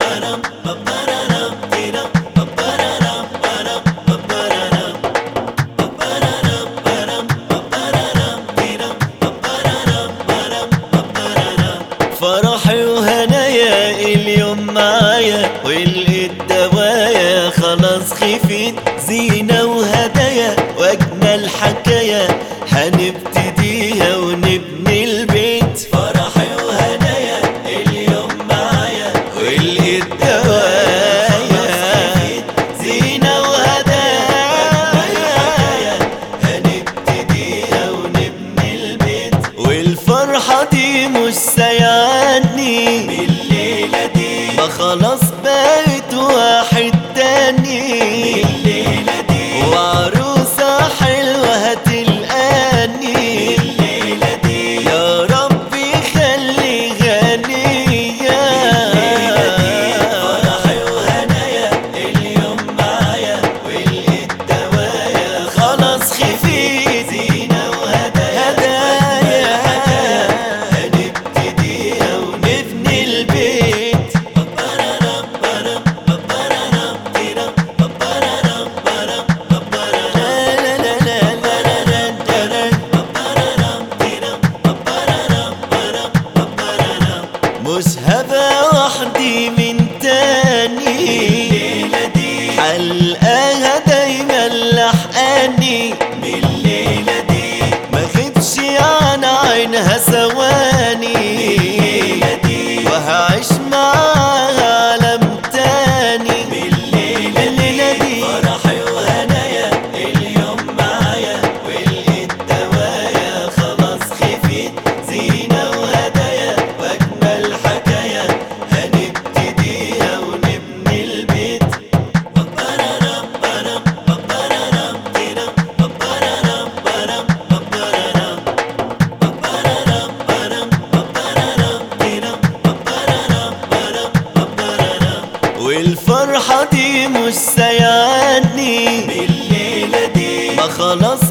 فرحي وهنايا اليوم معايا ولقيت دوايا خلاص خفيت زينة وهدايا واجمل حكاية هنبتديها ونبني البيت فرحي وهنايا اليوم معايا ولقيت دوايا زينة وهدايا هنبتديها ونبني البيت والفرحة دي مش سيعني بالليلة دي ما خلاص بقيت واحد تاني بالليلة دي وعروسة حلوة هتلقاني بالليلة دي يا ربي خلي غنية بالليلة دي فرحي وهنايا اليوم معايا ولقيت دوايا خلاص خفيت زينة وهدايا هدايا هنبتديها ونبني البيت لا لا لا لا لا لا مش هبقى وحدي من تاني حلقاها دايما لحقاني من الليلة دي ما غيبش عن عينها ثواني وهعيش معاها عالم تاني من الليلة دي فرحي وهنايا اليوم معايا ولقيت دوايا خلاص خفيت زينة وهدايا واجمل حكاية هنبتديها ونبني البيت والفرحة دي مش سيعني بالليلة دي ما خلاص